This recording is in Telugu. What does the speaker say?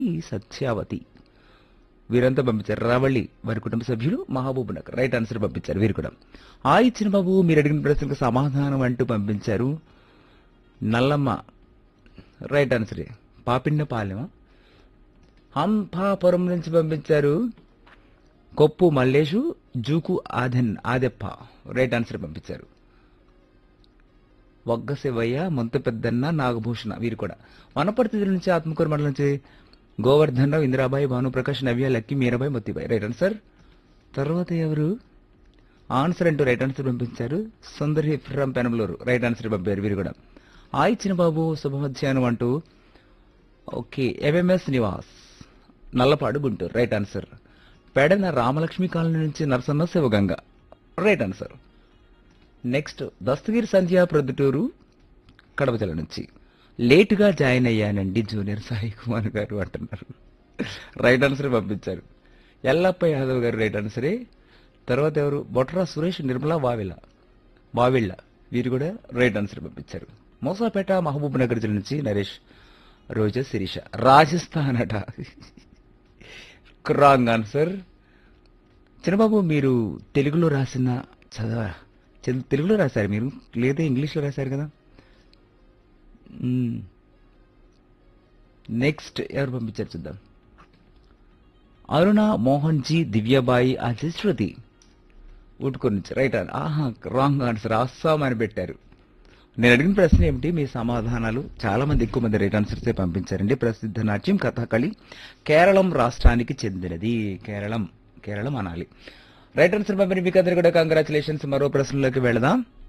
ఈ సత్యావతి వీరంతా పంపించారు రావళి వారి కుటుంబ సభ్యులు మహబూబ్ నగర్ రైట్ ఆన్సర్ పంపించారు వీరు కూడా ఆ ఇచ్చిన బాబు మీరు అడిగిన ప్రశ్నకు సమాధానం అంటూ పంపించారు నల్లమ్మ రైట్ ఆన్సర్ పాపిన్న పాలెమ హంపాపురం నుంచి పంపించారు కొప్పు మల్లేషు జూకు ఆదెన్ ఆదెప్ప రైట్ ఆన్సర్ పంపించారు వగ్గ శివయ్య మొంత పెద్దన్న నాగభూషణ వీరు కూడా వనపర్తి జిల్లా నుంచి ఆత్మకూరు మండలం నుంచి గోవర్ధన్ రావు ఇందిరాబాయి భానుప్రకాష్ నవ్య లక్కి మీరాబాయి మొత్తిబాయి రైట్ ఆన్సర్ తర్వాత ఎవరు ఆన్సర్ అంటూ రైట్ ఆన్సర్ పంపించారు Sundari from Penamaluru right answer పంపారు వీరు కూడా ఆ ఇచ్చిన బాబు శుభ మధ్యాహ్నం అంటూ okay MMS Nivas Nallapadu Guntur right answer Pedana Ramalakshmi colony నుంచి Narasanna Shivaganga right answer next Dastagiri Sandhya Proddatur Kadapa జిల్లా నుంచి లేటుగా జాయిన్ అయ్యానండి జూనియర్ సాయి కుమార్ గారు అంటున్నారు రైట్ ఆన్సర్ పంపించారు ఎల్లప్ప యాదవ్ గారు రైట్ ఆన్సరే తర్వాత ఎవరు బొట్రా సురేష్ నిర్మలా వావిల వావిళ్ళ వీరు కూడా రైట్ ఆన్సర్ పంపించారు మోసాపేట మహబూబ్ నగర్ జిల్లా నుంచి నరేష్ రోజా శిరీష రాజస్థాన్ అట రాంగ్ ఆన్సర్ చిన్నబాబు మీరు తెలుగులో రాసిన చదవ చదువు- తెలుగులో రాశారు మీరు లేదా ఇంగ్లీష్లో రాశారు కదా నెక్స్ట్ ఎవరు పంపించారు చూద్దాం అరుణ మోహన్ జీ దివ్యబాయి అజయ్ శృతి ఊటుకొని నుంచి రైట్ ఆహా రాంగ్ ఆన్సర్ అస్సాం అని పెట్టారు నేను అడిగిన ప్రశ్న ఏమిటి మీ సమాధానాలు చాలా మంది ఎక్కువ మంది రైట్ ఆన్సర్స్ పంపించారండి ప్రసిద్ధ నాట్యం కథాకళి కేరళం రాష్ట్రానికి చెందినది కేరళం కేరళం అనాలి రైట్ ఆన్సర్ పంపిణీ మీకు అందరికీ కూడా కంగ్రాచులేషన్స్ మరో ప్రశ్నలోకి వెళదాం